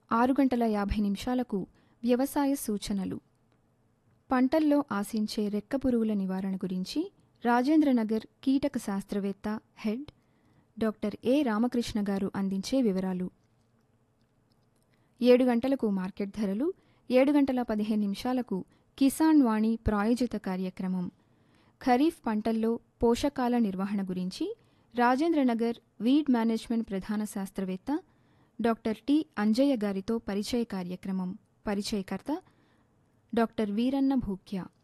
ఆరు గంటల యాభై నిమిషాలకు వ్యవసాయ సూచనలు పంటల్లో ఆశించే రెక్క పురుగుల నివారణ గురించి రాజేంద్రనగర్ కీటక శాస్త్రవేత్త హెడ్ డాక్టర్ ఏ రామకృష్ణ గారు అందించే వివరాలు ఏడు గంటలకు మార్కెట్ ధరలు ఏడు గంటల పదిహేను నిమిషాలకు కిసాన్ వాణి ప్రాయోజిత కార్యక్రమం ఖరీఫ్ పంటల్లో పోషకాల నిర్వహణ గురించి రాజేంద్రనగర్ వీడ్ మేనేజ్మెంట్ ప్రధాన శాస్త్రవేత్త డాక్టర్ టి అంజయ్య గారితో పరిచయ కార్యక్రమం పరిచయకర్త డాక్టర్ వీరన్న భూక్య